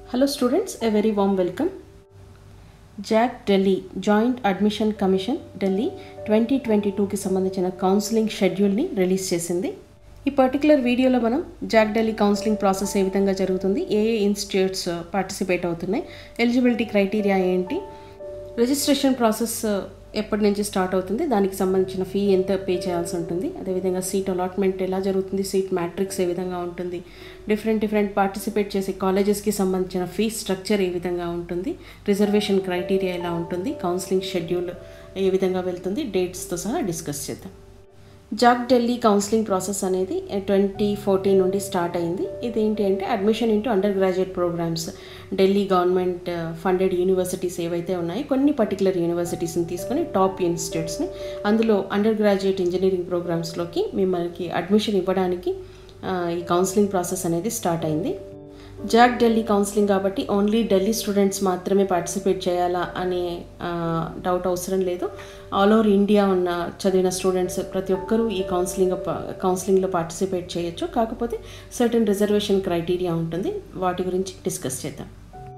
Hello students, a very warm welcome. JAC Delhi joint admission commission Delhi twenty twenty టూకి సంబంధించిన counselling షెడ్యూల్ని release చేసింది ఈ particular వీడియోలో మనం జాక్ ఢిల్లీ కౌన్సిలింగ్ ప్రాసెస్ ఏ విధంగా జరుగుతుంది ఏ ఏ ఇన్స్టిట్యూట్స్ పార్టిసిపేట్ అవుతున్నాయి ఎలిజిబిలిటీ క్రైటీరియా ఏంటి రిజిస్ట్రేషన్ ప్రాసెస్ ఎప్పటి నుంచి స్టార్ట్ అవుతుంది దానికి సంబంధించిన ఫీ ఎంత పే చేయాల్సి ఉంటుంది అదేవిధంగా సీట్ అలాట్మెంట్ ఎలా జరుగుతుంది సీట్ మ్యాట్రిక్స్ ఏ విధంగా ఉంటుంది డిఫరెంట్ డిఫరెంట్ పార్టిసిపేట్ చేసే కాలేజెస్కి సంబంధించిన ఫీ స్ట్రక్చర్ ఏ విధంగా ఉంటుంది రిజర్వేషన్ క్రైటీరియా ఎలా ఉంటుంది కౌన్సిలింగ్ షెడ్యూల్ ఏ విధంగా వెళ్తుంది డేట్స్తో సహా డిస్కస్ చేద్దాం జాక్ ఢిల్లీ కౌన్సిలింగ్ ప్రాసెస్ అనేది ట్వంటీ ఫోర్టీన్ నుండి స్టార్ట్ అయింది ఇది ఏంటి అంటే admission into undergraduate programmes Delhi government funded universities ఏవైతే ఉన్నాయో కొన్ని పర్టికులర్ యూనివర్సిటీస్ని తీసుకొని టాప్ ఇన్స్టిట్యూట్స్ని అందులో అండర్ గ్రాడ్యుయేట్ ఇంజనీరింగ్ ప్రోగ్రామ్స్లోకి మిమ్మల్ని అడ్మిషన్ ఇవ్వడానికి ఈ కౌన్సిలింగ్ ప్రాసెస్ అనేది స్టార్ట్ అయింది జాక్ ఢిల్లీ కౌన్సిలింగ్ కాబట్టి ఓన్లీ ఢిల్లీ స్టూడెంట్స్ మాత్రమే పార్టిసిపేట్ చేయాలా అనే డౌట్ అవసరం లేదు ఆల్ ఓవర్ ఇండియా ఉన్న చదివిన స్టూడెంట్స్ ప్రతి ఒక్కరూ ఈ కౌన్సిలింగ్ కౌన్సిలింగ్లో పార్టిసిపేట్ చేయొచ్చు కాకపోతే సర్టన్ రిజర్వేషన్ క్రైటీరియా ఉంటుంది వాటి గురించి డిస్కస్ చేద్దాం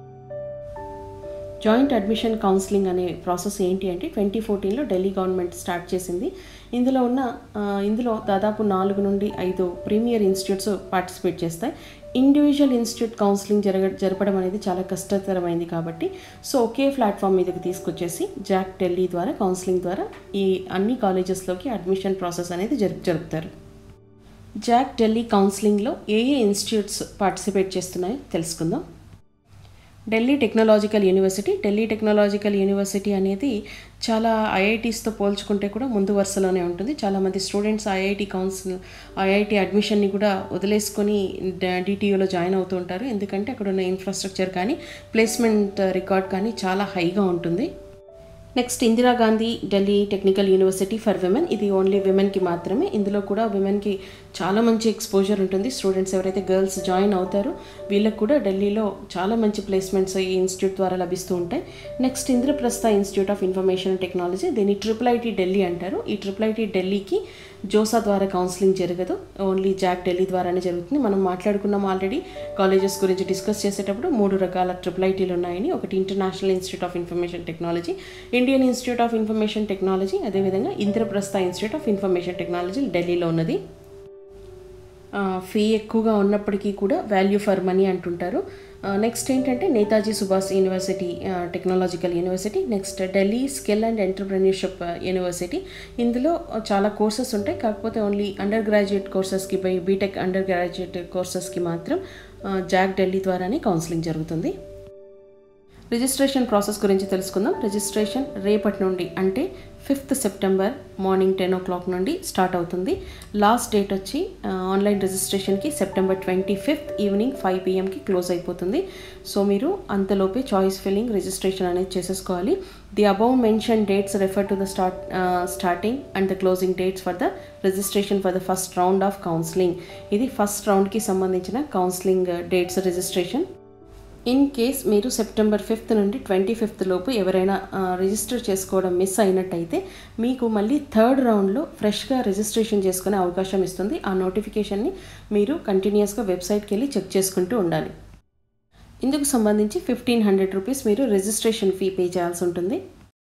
జాయింట్ అడ్మిషన్ కౌన్సిలింగ్ అనే ప్రాసెస్ ఏంటి అంటే ట్వంటీ ఫోర్టీన్లో ఢిల్లీ గవర్నమెంట్ స్టార్ట్ చేసింది ఇందులో ఉన్న ఇందులో దాదాపు నాలుగు నుండి ఐదు ప్రీమియర్ ఇన్స్టిట్యూట్స్ పార్టిసిపేట్ చేస్తాయి ఇండివిజువల్ ఇన్స్టిట్యూట్ కౌన్సిలింగ్ జరగ జరపడం అనేది చాలా కష్టతరమైంది కాబట్టి సో ఒకే ప్లాట్ఫామ్ మీదకి తీసుకొచ్చేసి జాక్ ఢిల్లీ ద్వారా కౌన్సిలింగ్ ద్వారా ఈ అన్ని కాలేజెస్లోకి అడ్మిషన్ ప్రాసెస్ అనేది జరుపు జరుపుతారు జాక్ ఢిల్లీ కౌన్సిలింగ్లో ఏ ఏ ఇన్స్టిట్యూట్స్ పార్టిసిపేట్ చేస్తున్నాయో తెలుసుకుందాం Delhi technological university Delhi technological university అనేది చాలా ఐఐటీస్తో పోల్చుకుంటే కూడా ముందు వరుసలోనే ఉంటుంది చాలామంది స్టూడెంట్స్ ఐఐటి కౌన్సిల్ ఐఐటి అడ్మిషన్ని కూడా వదిలేసుకొని డిటియూలో జాయిన్ అవుతూ ఉంటారు ఎందుకంటే అక్కడ ఉన్న ఇన్ఫ్రాస్ట్రక్చర్ కానీ ప్లేస్మెంట్ రికార్డ్ కానీ చాలా హైగా ఉంటుంది next Indira Gandhi Delhi technical university for women ఇది ఓన్లీ విమెన్కి మాత్రమే ఇందులో కూడా విమెన్కి చాలా మంచి ఎక్స్పోజర్ ఉంటుంది స్టూడెంట్స్ ఎవరైతే గర్ల్స్ జాయిన్ అవుతారో వీళ్ళకి కూడా ఢిల్లీలో చాలా మంచి ప్లేస్మెంట్స్ ఈ ఇన్స్టిట్యూట్ ద్వారా లభిస్తూ ఉంటాయి next Indraprastha institute of information technology దీన్ని ట్రిపుల్ ఐటీ ఢిల్లీ అంటారు ఈ ట్రిపుల్ ఐటీ ఢిల్లీకి జోసా ద్వారా కౌన్సిలింగ్ జరగదు ఓన్లీ జాక్ ఢిల్లీ ద్వారానే జరుగుతుంది మనం మాట్లాడుకున్నాం ఆల్రెడీ కాలేజెస్ గురించి డిస్కస్ చేసేటప్పుడు మూడు రకాల ట్రిపుల్ ఐటీలు ఉన్నాయని ఒకటి international institute of information technology Indian institute of information technology అదేవిధంగా Indraprastha institute of information technology ఢిల్లీలో ఉన్నది ఫీ ఎక్కువగా ఉన్నప్పటికీ కూడా వాల్యూ ఫర్ మనీ అంటుంటారు నెక్స్ట్ ఏంటంటే Netaji Subhash university technological university next Delhi skill and entrepreneurship university ఇందులో చాలా కోర్సెస్ ఉంటాయి కాకపోతే ఓన్లీ అండర్ గ్రాడ్యుయేట్ కోర్సెస్కి బై బీటెక్ అండర్ గ్రాడ్యుయేట్ కోర్సెస్కి మాత్రం జాక్ ఢిల్లీ ద్వారానే కౌన్సిలింగ్ జరుగుతుంది రిజిస్ట్రేషన్ ప్రాసెస్ గురించి తెలుసుకుందాం రిజిస్ట్రేషన్ రేపటి నుండి అంటే fifth September morning ten o'clock నుండి స్టార్ట్ అవుతుంది లాస్ట్ డేట్ వచ్చి ఆన్లైన్ రిజిస్ట్రేషన్కి September twenty fifth evening five పిఎంకి క్లోజ్ అయిపోతుంది సో మీరు అంతలోపే చాయిస్ ఫిల్లింగ్ రిజిస్ట్రేషన్ అనేది చేసేసుకోవాలి the above mention dates refer to the start starting and the closing dates for the registration for the first round of counselling ఇది first రౌండ్కి సంబంధించిన counselling dates registration in case మీరు September fifth నుండి twenty fifth లోపు ఎవరైనా register చేసుకోవడం miss అయినట్టయితే మీకు మళ్ళీ థర్డ్ రౌండ్లో ఫ్రెష్గా రిజిస్ట్రేషన్ చేసుకునే అవకాశం ఇస్తుంది ఆ నోటిఫికేషన్ని మీరు కంటిన్యూస్గా వెబ్సైట్కి వెళ్ళి చెక్ చేసుకుంటూ ఉండాలి ఇందుకు సంబంధించి ఫిఫ్టీన్ హండ్రెడ్ రూపీస్ మీరు రిజిస్ట్రేషన్ ఫీ పే చేయాల్సి ఉంటుంది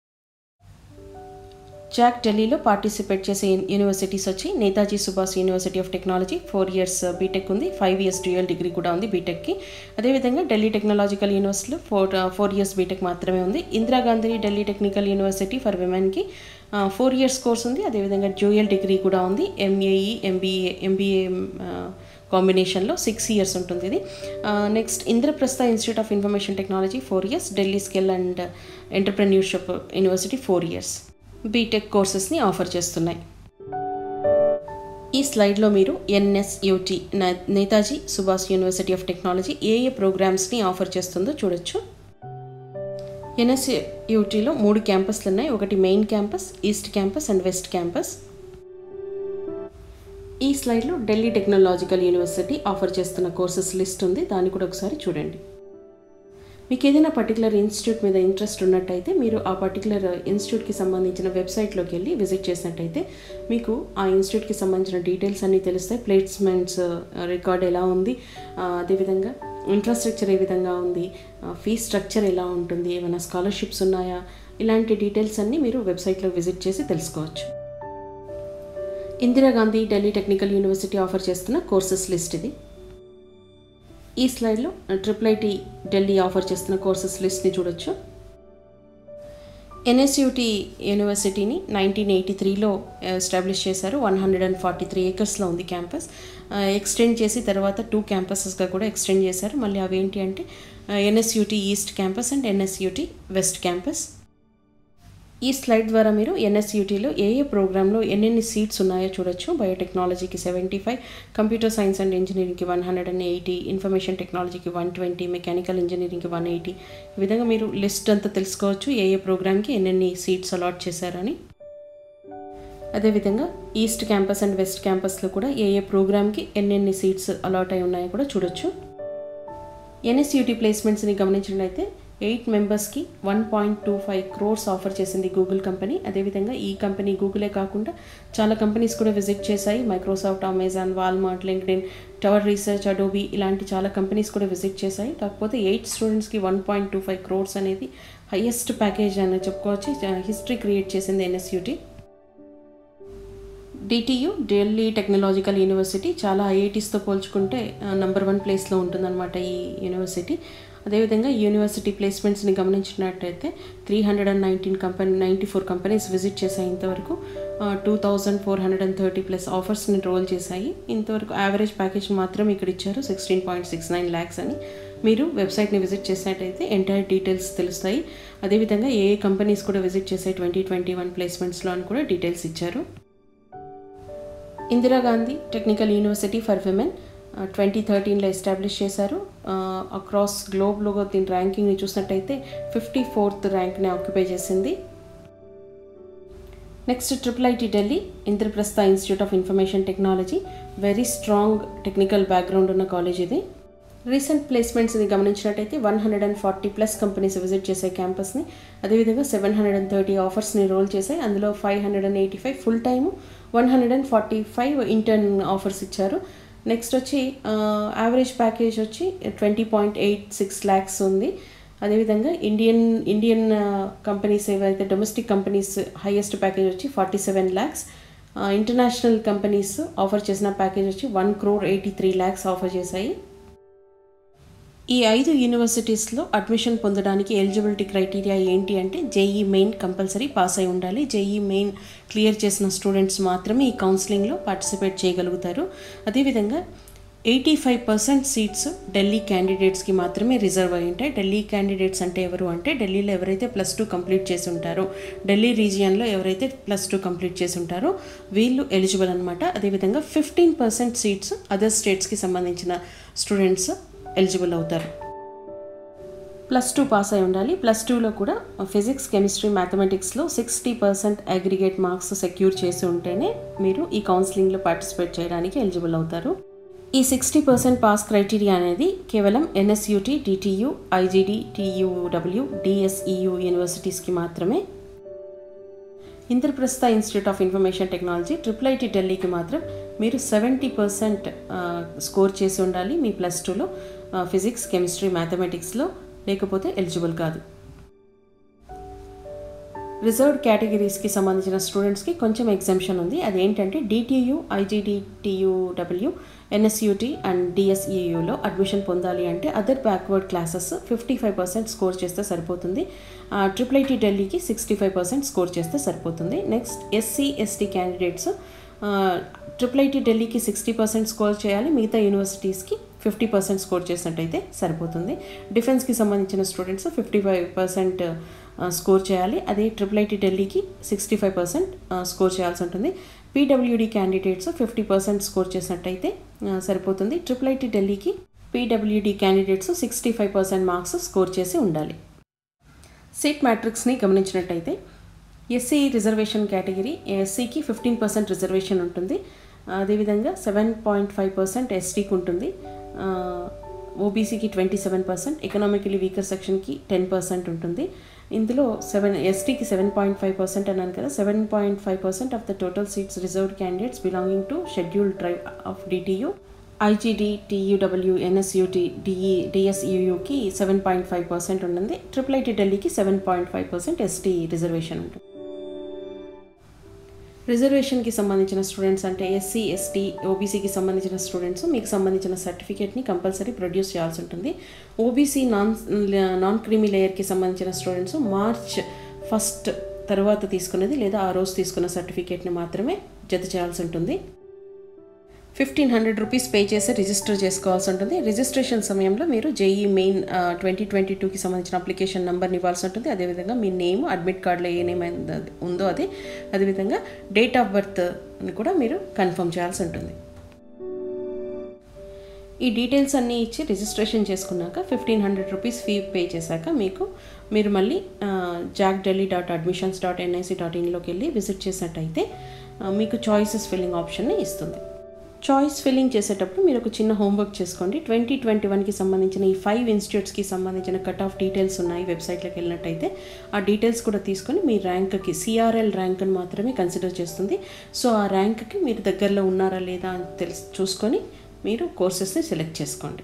జాక్ ఢిల్లీలో పార్టిసిపేట్ చేసే యూనివర్సిటీస్ వచ్చి Netaji Subhash university of technology four years BTech ఉంది ఫైవ్ ఇయర్స్ డ్యూయల్ డిగ్రీ కూడా ఉంది బీటెక్కి అదేవిధంగా ఢిల్లీ టెక్నాలజికల్ యూనివర్సిటీలో ఫోర్ ఫోర్ ఇయర్స్ బీటెక్ మాత్రమే ఉంది Indira Gandhi Delhi technical university for విమెన్కి ఫోర్ ఇయర్స్ కోర్స్ ఉంది అదేవిధంగా డ్యూయల్ డిగ్రీ కూడా ఉంది ఎంఏఈ ఎంబీఏ ఎంబీఏ కాంబినేషన్లో సిక్స్ ఇయర్స్ ఉంటుంది ఇది next Indraprastha institute of information technology four years Delhi skill and entrepreneurship university four years BTech కోర్సెస్ని ఆఫర్ చేస్తున్నాయి ఈ స్లైడ్లో మీరు NSUT Netaji Subhash university of technology ఏ ఏ ప్రోగ్రామ్స్ని ఆఫర్ చేస్తుందో చూడొచ్చు ఎన్ఎస్యుటీలో మూడు క్యాంపస్లు ఉన్నాయి ఒకటి main campus east campus and west campus ఈ స్లైడ్లో ఢిల్లీ టెక్నాలజికల్ యూనివర్సిటీ ఆఫర్ చేస్తున్న కోర్సెస్ లిస్ట్ ఉంది దాన్ని కూడా ఒకసారి చూడండి మీకు ఏదైనా పర్టికులర్ ఇన్స్టిట్యూట్ మీద ఇంట్రెస్ట్ ఉన్నట్టయితే మీరు ఆ పర్టికులర్ ఇన్స్టిట్యూట్కి సంబంధించిన వెబ్సైట్లోకి వెళ్ళి విజిట్ చేసినట్టయితే మీకు ఆ ఇన్స్టిట్యూట్కి సంబంధించిన డీటెయిల్స్ అన్నీ తెలుస్తాయి ప్లేస్మెంట్స్ రికార్డ్ ఎలా ఉంది ఆ, అదేవిధంగా ఇన్ఫ్రాస్ట్రక్చర్ ఏ విధంగా ఉంది ఫీ స్ట్రక్చర్ ఎలా ఉంటుంది ఏమైనా స్కాలర్షిప్స్ ఉన్నాయా ఇలాంటి డీటెయిల్స్ అన్నీ మీరు వెబ్సైట్లో విజిట్ చేసి తెలుసుకోవచ్చు Indira Gandhi Delhi technical university offer చేస్తున్న కోర్సెస్ లిస్ట్ ఇది ఈ స్లైడ్లో ట్రిపుల్ ఐటీ ఢిల్లీ ఆఫర్ చేస్తున్న కోర్సెస్ లిస్ట్ని చూడొచ్చు ఎన్ఎస్యుటి యూనివర్సిటీని నైన్టీన్ ఎయిటీ త్రీలో ఎస్టాబ్లిష్ చేశారు one hundred and forty three ఏకర్స్లో ఉంది క్యాంపస్ ఎక్స్టెండ్ చేసి తర్వాత టూ క్యాంపసెస్గా కూడా ఎక్స్టెండ్ చేశారు మళ్ళీ అవి ఏంటి అంటే NSUT east campus and NSUT west campus ఈ స్లైడ్ ద్వారా మీరు ఎన్ఎస్యూటీలో ఏ ఏ ప్రోగ్రాంలో ఎన్నెన్ని సీట్స్ ఉన్నాయో చూడొచ్చు బయోటెక్నాలజీకి seventy five computer science and ఇంజనీరింగ్కి one hundred and eighty information టెక్నాలజీకి వన్ ట్వంటీ మెకానికల్ ఇంజనీరింగ్కి వన్ ఎయిటీ ఈ విధంగా మీరు లిస్ట్ అంతా తెలుసుకోవచ్చు ఏ ఏ ప్రోగ్రామ్కి ఎన్నెన్ని సీట్స్ అలాట్ చేశారని అదేవిధంగా ఈస్ట్ క్యాంపస్ అండ్ వెస్ట్ క్యాంపస్లో కూడా ఏ ఏ ప్రోగ్రామ్కి ఎన్నెన్ని సీట్స్ అలాట్ అయి ఉన్నాయో కూడా చూడొచ్చు ఎన్ఎస్యూటీ ప్లేస్మెంట్స్ని గమనించినట్లయితే ఎయిట్ మెంబర్స్కి one point two five crores offer చేసింది గూగుల్ కంపెనీ అదేవిధంగా ఈ కంపెనీ గూగులే కాకుండా చాలా కంపెనీస్ కూడా విజిట్ చేశాయి Microsoft Amazon Walmart LinkedIn Tower Research Adobe ఇలాంటి చాలా కంపెనీస్ కూడా విజిట్ చేశాయి కాకపోతే ఎయిట్ స్టూడెంట్స్కి one point two five crores అనేది హయ్యెస్ట్ ప్యాకేజ్ అని చెప్పుకోవచ్చు హిస్టరీ క్రియేట్ చేసింది NSUT DTU Delhi technological university చాలా ఐఐటీస్తో పోల్చుకుంటే నంబర్ వన్ ప్లేస్లో ఉంటుందన్నమాట ఈ యూనివర్సిటీ అదేవిధంగా యూనివర్సిటీ ప్లేస్మెంట్స్ని గమనించినట్టయితే three hundred and nineteen company ninety four companies visit చేశాయి ఇంతవరకు two thousand four hundred and thirty plus ఆఫర్స్ని రోల్ చేశాయి ఇంతవరకు యావరేజ్ ప్యాకేజ్ మాత్రం ఇక్కడ ఇచ్చారు sixteen point six nine lakhs అని మీరు వెబ్సైట్ని విజిట్ చేసినట్టయితే ఎంటైర్ డీటెయిల్స్ తెలుస్తాయి అదేవిధంగా ఏ ఏ కంపెనీస్ కూడా విజిట్ చేసాయి ట్వంటీ ట్వంటీ వన్ ప్లేస్మెంట్స్లో అని కూడా డీటెయిల్స్ ఇచ్చారు Indira Gandhi technical university for women twenty థర్టీన్లో ఎస్టాబ్లిష్ చేశారు అక్రాస్ గ్లోబ్లో దీని ర్యాంకింగ్ని చూసినట్టయితే ఫిఫ్టీ ఫోర్త్ ర్యాంక్ని ఆక్యుపై చేసింది next triple IT Delhi Indraprastha institute of information technology very strong technical background ఉన్న కాలేజ్ ఇది రీసెంట్ ప్లేస్మెంట్స్ని గమనించినట్టయితే one hundred and forty plus companies visit చేసే క్యాంపస్ని అదేవిధంగా సెవెన్ హండ్రెడ్ అండ్ థర్టీ ఆఫర్స్ని రోల్ చేశాయి అందులో five hundred and eighty five full time one hundred and forty five intern offers ఇచ్చారు నెక్స్ట్ వచ్చి యావరేజ్ ప్యాకేజ్ వచ్చి twenty point eight six lakhs ఉంది అదేవిధంగా ఇండియన్ ఇండియన్ కంపెనీస్ ఏవైతే డొమెస్టిక్ కంపెనీస్ హైయెస్ట్ ప్యాకేజ్ వచ్చి forty seven lakhs international companies offer చేసిన package వచ్చి one crore eighty three lakhs offer చేశాయి ఈ ఐదు యూనివర్సిటీస్లో అడ్మిషన్ పొందడానికి ఎలిజిబిలిటీ క్రైటీరియా ఏంటి అంటే జేఈ మెయిన్ కంపల్సరీ పాస్ అయి ఉండాలి జేఈ మెయిన్ క్లియర్ చేసిన స్టూడెంట్స్ మాత్రమే ఈ కౌన్సిలింగ్లో పార్టిసిపేట్ చేయగలుగుతారు అదేవిధంగా eighty five percent seats Delhi క్యాండిడేట్స్కి మాత్రమే రిజర్వ్ అయి ఉంటాయి ఢిల్లీ క్యాండిడేట్స్ అంటే ఎవరు అంటే ఢిల్లీలో ఎవరైతే ప్లస్ టూ కంప్లీట్ చేసి ఉంటారో ఢిల్లీ రీజియన్లో ఎవరైతే ప్లస్ టూ కంప్లీట్ చేసి ఉంటారో వీళ్ళు ఎలిజిబుల్ అనమాట అదేవిధంగా ఫిఫ్టీన్ పర్సెంట్ సీట్స్ అదర్ స్టేట్స్కి సంబంధించిన స్టూడెంట్స్ ఎలిజిబుల్ అవుతారు ప్లస్ టూ పాస్ అయి ఉండాలి ప్లస్ టూలో కూడా ఫిజిక్స్ కెమిస్ట్రీ మ్యాథమెటిక్స్లో sixty percent aggregate marks secure చేసి ఉంటేనే మీరు ఈ కౌన్సిలింగ్లో పార్టిసిపేట్ చేయడానికి ఎలిజిబుల్ అవుతారు ఈ సిక్స్టీ పర్సెంట్ పాస్ క్రైటీరియా అనేది కేవలం ఎన్ఎస్యుటి డిటియు ఐజీడి టీయూడబ్ల్యూ డిఎస్ఈయు యూనివర్సిటీస్కి మాత్రమే Indraprastha institute of information technology triple IT ఢిల్లీకి మాత్రం మీరు సెవెంటీ పర్సెంట్ స్కోర్ చేసి ఉండాలి మీ ప్లస్ టూలో ఫిజిక్స్ కెమిస్ట్రీ మ్యాథమెటిక్స్లో లేకపోతే ఎలిజిబుల్ కాదు రిజర్వ్డ్ కేటగిరీస్కి సంబంధించిన స్టూడెంట్స్కి కొంచెం ఎగ్జామ్షన్ ఉంది అదేంటంటే DTU IGD TUW NSUT and డిఎస్ఈయులో అడ్మిషన్ పొందాలి అంటే other backward classes fifty five percent score చేస్తే సరిపోతుంది ట్రిపుల్ ఐటీ ఢిల్లీకి సిక్స్టీ ఫైవ్ పర్సెంట్ స్కోర్ చేస్తే సరిపోతుంది next SC ST candidates triple IT ఢిల్లీకి సిక్స్టీ పర్సెంట్ స్కోర్ చేయాలి మిగతా యూనివర్సిటీస్కి ఫిఫ్టీ పర్సెంట్ స్కోర్ చేసినట్టయితే సరిపోతుంది డిఫెన్స్కి సంబంధించిన students fifty five percent score చేయాలి అదే ట్రిపుల్ ఐటీ ఢిల్లీకి సిక్స్టీ ఫైవ్ పర్సెంట్ స్కోర్ చేయాల్సి ఉంటుంది PWD candidates fifty percent score చేసినట్టయితే సరిపోతుంది ట్రిపుల్ ఐటీ ఢిల్లీకి PWD candidates sixty five percent marks score చేసి ఉండాలి సీట్ మ్యాట్రిక్స్ని గమనించినట్టయితే ఎస్సీ రిజర్వేషన్ కేటగిరీ ఎస్సీకి ఫిఫ్టీన్ పర్సెంట్ రిజర్వేషన్ ఉంటుంది అదేవిధంగా సెవెన్ పాయింట్ ఫైవ్ పర్సెంట్ ఎస్టీకి ఉంటుంది ఓబీసీకి twenty seven percent economically weaker సెక్షన్కి టెన్ పర్సెంట్ ఉంటుంది ఇందులో సెవెన్ ఎస్టీకి సెవెన్ పాయింట్ ఫైవ్ పర్సెంట్ అన్నాను కదా seven point five percent of the total seats reserved candidates belonging to scheduled tribe of DTU IGD TUW NSUT DE డిఎస్యూయూకి seven point five percent ఉంటుంది triple IT ఢిల్లీకి seven point five percent ST reservation ఉంటుంది రిజర్వేషన్కి సంబంధించిన students అంటే SC ST ఓబీసీకి సంబంధించిన students మీకు సంబంధించిన సర్టిఫికేట్ని కంపల్సరీ ప్రొడ్యూస్ చేయాల్సి ఉంటుంది ఓబీసీ నాన్ నాన్ క్రీమీ లేయర్కి సంబంధించిన స్టూడెంట్స్ మార్చ్ ఫస్ట్ తర్వాత తీసుకున్నది లేదా ఆ రోజు తీసుకున్న సర్టిఫికేట్ని మాత్రమే జత చేయాల్సి ఉంటుంది ఫిఫ్టీన్ హండ్రెడ్ రూపీస్ పే చేసి రిజిస్టర్ చేసుకోవాల్సి ఉంటుంది రిజిస్ట్రేషన్ సమయంలో మీరు జేఈ మెయిన్ ట్వంటీ ట్వంటీ టూకి సంబంధించిన అప్లికేషన్ నెంబర్ని ఇవ్వాల్సి ఉంటుంది అదేవిధంగా మీ నేమ్ అడ్మిట్ కార్డులో ఏ నేమ్ ఉందో అది అదేవిధంగా డేట్ ఆఫ్ బర్త్ కూడా మీరు కన్ఫర్మ్ చేయాల్సి ఉంటుంది ఈ డీటెయిల్స్ అన్నీ ఇచ్చి రిజిస్ట్రేషన్ చేసుకున్నాక fifteen hundred rupees fee pay చేశాక మీకు మీరు మళ్ళీ JAC Delhi dot admissions dot NIC dot ఇన్లోకి వెళ్ళి విజిట్ చేసినట్టయితే మీకు చాయిసెస్ ఫిల్లింగ్ ఆప్షన్ని ఇస్తుంది చాయిస్ ఫిల్లింగ్ చేసేటప్పుడు మీరు ఒక చిన్న హోంవర్క్ చేసుకోండి ట్వంటీ ట్వంటీ వన్కి సంబంధించిన ఈ ఫైవ్ ఇన్స్టిట్యూట్స్కి సంబంధించిన కట్ ఆఫ్ డీటెయిల్స్ ఉన్నాయి వెబ్సైట్లోకి వెళ్ళినట్టయితే ఆ డీటెయిల్స్ కూడా తీసుకొని మీ ర్యాంక్కి సిఆర్ఎల్ ర్యాంక్ని మాత్రమే కన్సిడర్ చేస్తుంది సో ఆ ర్యాంక్కి మీరు దగ్గరలో ఉన్నారా లేదా అని తెలిసి చూసుకొని మీరు కోర్సెస్ని సెలెక్ట్ చేసుకోండి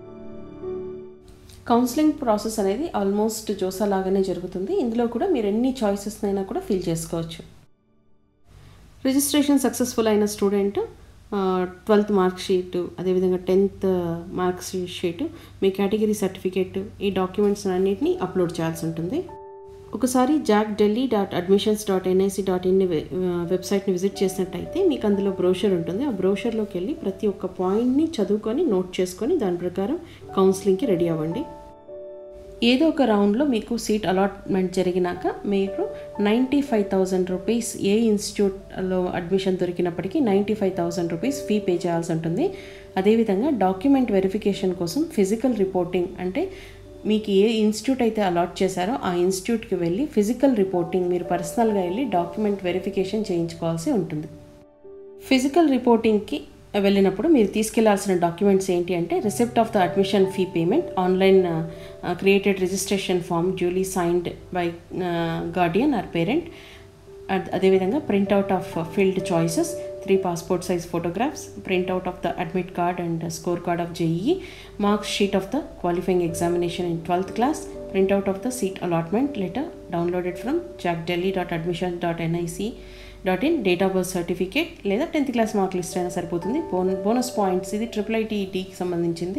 కౌన్సిలింగ్ ప్రాసెస్ అనేది ఆల్మోస్ట్ జోసా లాగానే జరుగుతుంది ఇందులో కూడా మీరు ఎన్ని చాయిసెస్నైనా కూడా ఫిల్ చేసుకోవచ్చు రిజిస్ట్రేషన్ సక్సెస్ఫుల్ అయిన స్టూడెంట్ ట్వెల్త్ మార్క్ షీటు అదేవిధంగా టెన్త్ మార్క్స్ షీటు మీ కేటగిరీ సర్టిఫికేట్ ఈ డాక్యుమెంట్స్ అన్నింటినీ అప్లోడ్ చేయాల్సి ఉంటుంది ఒకసారి JAC Delhi dot admissions dot NIC dot in వెబ్సైట్ని విజిట్ చేసినట్టయితే మీకు అందులో బ్రోషర్ ఉంటుంది ఆ బ్రోషర్లోకి వెళ్ళి ప్రతి ఒక్క పాయింట్ని చదువుకొని నోట్ చేసుకొని దాని ప్రకారం కౌన్సిలింగ్కి రెడీ అవ్వండి ఏదో ఒక రౌండ్లో మీకు సీట్ అలాట్మెంట్ జరిగినాక మీరు నైంటీ ఫైవ్ థౌజండ్ రూపీస్ ఏ ఇన్స్టిట్యూట్లో అడ్మిషన్ దొరికినప్పటికీ ninety five thousand rupees fee pay చేయాల్సి ఉంటుంది అదేవిధంగా డాక్యుమెంట్ వెరిఫికేషన్ కోసం ఫిజికల్ రిపోర్టింగ్ అంటే మీకు ఏ ఇన్స్టిట్యూట్ అయితే అలాట్ చేశారో ఆ ఇన్స్టిట్యూట్కి వెళ్ళి ఫిజికల్ రిపోర్టింగ్ మీరు పర్సనల్గా వెళ్ళి డాక్యుమెంట్ వెరిఫికేషన్ చేయించుకోవాల్సి ఉంటుంది ఫిజికల్ రిపోర్టింగ్కి వెళ్ళినప్పుడు మీరు తీసుకెళ్లాల్సిన డాక్యుమెంట్స్ ఏంటి అంటే receipt of the admission fee payment online created registration form duly signed by guardian or parent అదేవిధంగా printout of field choices three passport size photographs printout of the admit card and score card of JEE marks sheet of the qualifying examination in twelfth class printout of the seat allotment letter downloaded from JAC Delhi dot admission dot NIC dot in date of birth certificate లేదా tenth class mark list అయినా సరిపోతుంది bone bonus points ఇది triple ఐటీఈటీకి సంబంధించింది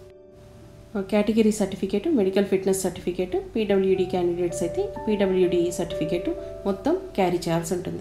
category certificate medical fitness certificate PWD candidates అయితే PWD certificate మొత్తం carry చేయాల్సి ఉంటుంది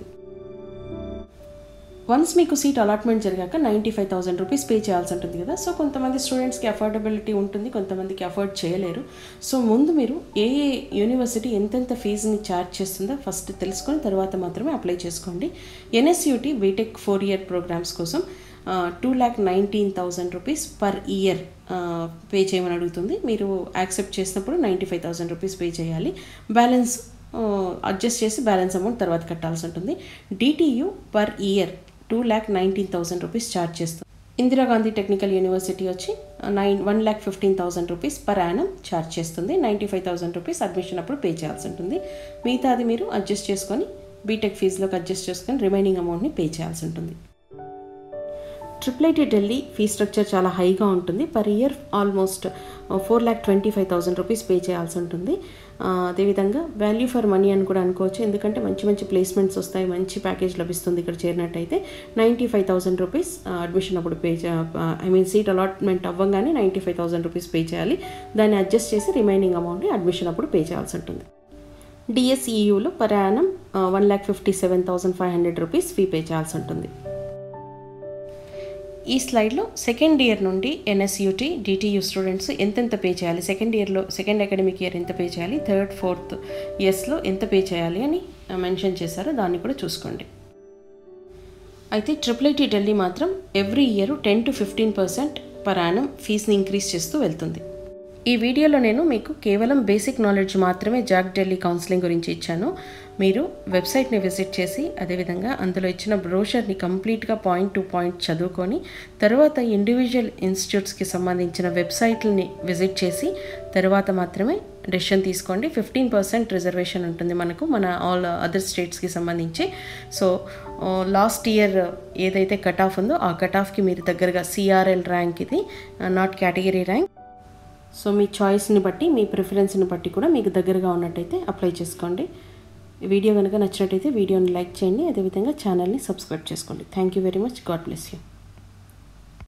వన్స్ మీకు సీట్ అలాట్మెంట్ జరిగాక ninety five thousand rupees pay చేయాల్సి ఉంటుంది కదా సో కొంతమంది స్టూడెంట్స్కి అఫోర్డబిలిటీ ఉంటుంది కొంతమందికి అఫోర్డ్ చేయలేరు సో ముందు మీరు ఏ ఏ యూనివర్సిటీ ఎంతెంత ఫీజుని ఛార్జ్ చేస్తుందో ఫస్ట్ తెలుసుకొని తర్వాత మాత్రమే అప్లై చేసుకోండి ఎన్ఎస్యూటీ బీటెక్ ఫోర్ ఇయర్ ప్రోగ్రామ్స్ కోసం two lakh nineteen thousand rupees per year pay చేయమని అడుగుతుంది మీరు యాక్సెప్ట్ చేసినప్పుడు ninety five thousand rupees pay చేయాలి బ్యాలెన్స్ అడ్జస్ట్ చేసి బ్యాలెన్స్ అమౌంట్ తర్వాత కట్టాల్సి ఉంటుంది DTU per year two lakh nineteen thousand rupees charge చేస్తుంది ఇందిరాగాంధీ టెక్నికల్ యూనివర్సిటీ వచ్చి nine one lakh fifteen thousand rupees per annum charge చేస్తుంది ninety five thousand rupees admission అప్పుడు pay చేయాల్సి ఉంటుంది మిగతాది మీరు అడ్జస్ట్ చేసుకొని బీటెక్ ఫీజులోకి అడ్జస్ట్ చేసుకొని రిమైనింగ్ అమౌంట్ని పే చేయాల్సి ఉంటుంది triple IT Delhi fee structure చాలా హైగా ఉంటుంది per year almost four lakh twenty five thousand rupees pay చేయాల్సి ఉంటుంది అదేవిధంగా వాల్యూ ఫర్ మనీ అని కూడా అనుకోవచ్చు ఎందుకంటే మంచి మంచి ప్లేస్మెంట్స్ వస్తాయి మంచి ప్యాకేజ్ లభిస్తుంది ఇక్కడ చేరినట్టయితే ninety five thousand rupees admission అప్పుడు pay I mean seat allotment అవ్వగానే ninety five thousand rupees pay చేయాలి దాన్ని అడ్జస్ట్ చేసి రిమైనింగ్ అమౌంట్ని అడ్మిషన్ అప్పుడు పే చేయాల్సి ఉంటుంది డిఎస్ఈయూలో per annum one lakh fifty seven thousand five hundred rupees fee pay చేయాల్సి ఉంటుంది ఈ స్లైడ్లో సెకండ్ ఇయర్ నుండి ఎన్ఎస్యూటీ డిటియూ స్టూడెంట్స్ ఎంతెంత పే చేయాలి సెకండ్ ఇయర్లో సెకండ్ అకాడమిక్ ఇయర్ ఎంత పే చేయాలి థర్డ్ ఫోర్త్ ఇయర్స్లో ఎంత పే చేయాలి అని మెన్షన్ చేశారో దాన్ని కూడా చూసుకోండి అయితే ట్రిపుల్ ఐటీ ఢిల్లీ మాత్రం every year ten to fifteen percent per annum ఫీజుని ఇంక్రీజ్ చేస్తూ వెళ్తుంది ఈ వీడియోలో నేను మీకు కేవలం బేసిక్ నాలెడ్జ్ మాత్రమే జాక్ ఢిల్లీ కౌన్సిలింగ్ గురించి ఇచ్చాను మీరు వెబ్సైట్ని విజిట్ చేసి అదేవిధంగా అందులో ఇచ్చిన బ్రోషర్ని కంప్లీట్గా పాయింట్ టు పాయింట్ చదువుకొని తర్వాత ఇండివిజువల్ ఇన్స్టిట్యూట్స్కి సంబంధించిన వెబ్సైట్లని విజిట్ చేసి తర్వాత మాత్రమే డెసిషన్ తీసుకోండి ఫిఫ్టీన్ పర్సెంట్ రిజర్వేషన్ ఉంటుంది మనకు మన ఆల్ అదర్ స్టేట్స్కి సంబంధించి సో లాస్ట్ ఇయర్ ఏదైతే కట్ ఆఫ్ ఉందో ఆ కట్ ఆఫ్కి మీరు దగ్గరగా సిఆర్ఎల్ ర్యాంక్ ఇది నాట్ కేటగిరీ ర్యాంక్ సో మీ చాయిస్ని బట్టి మీ ప్రిఫరెన్స్ని బట్టి కూడా మీకు దగ్గరగా ఉన్నట్టయితే అప్లై చేసుకోండి ఈ వీడియో కనుక నచ్చినట్టయితే వీడియోని లైక్ చేయండి అదేవిధంగా ఛానల్ని సబ్స్క్రైబ్ చేసుకోండి thank you very much God bless you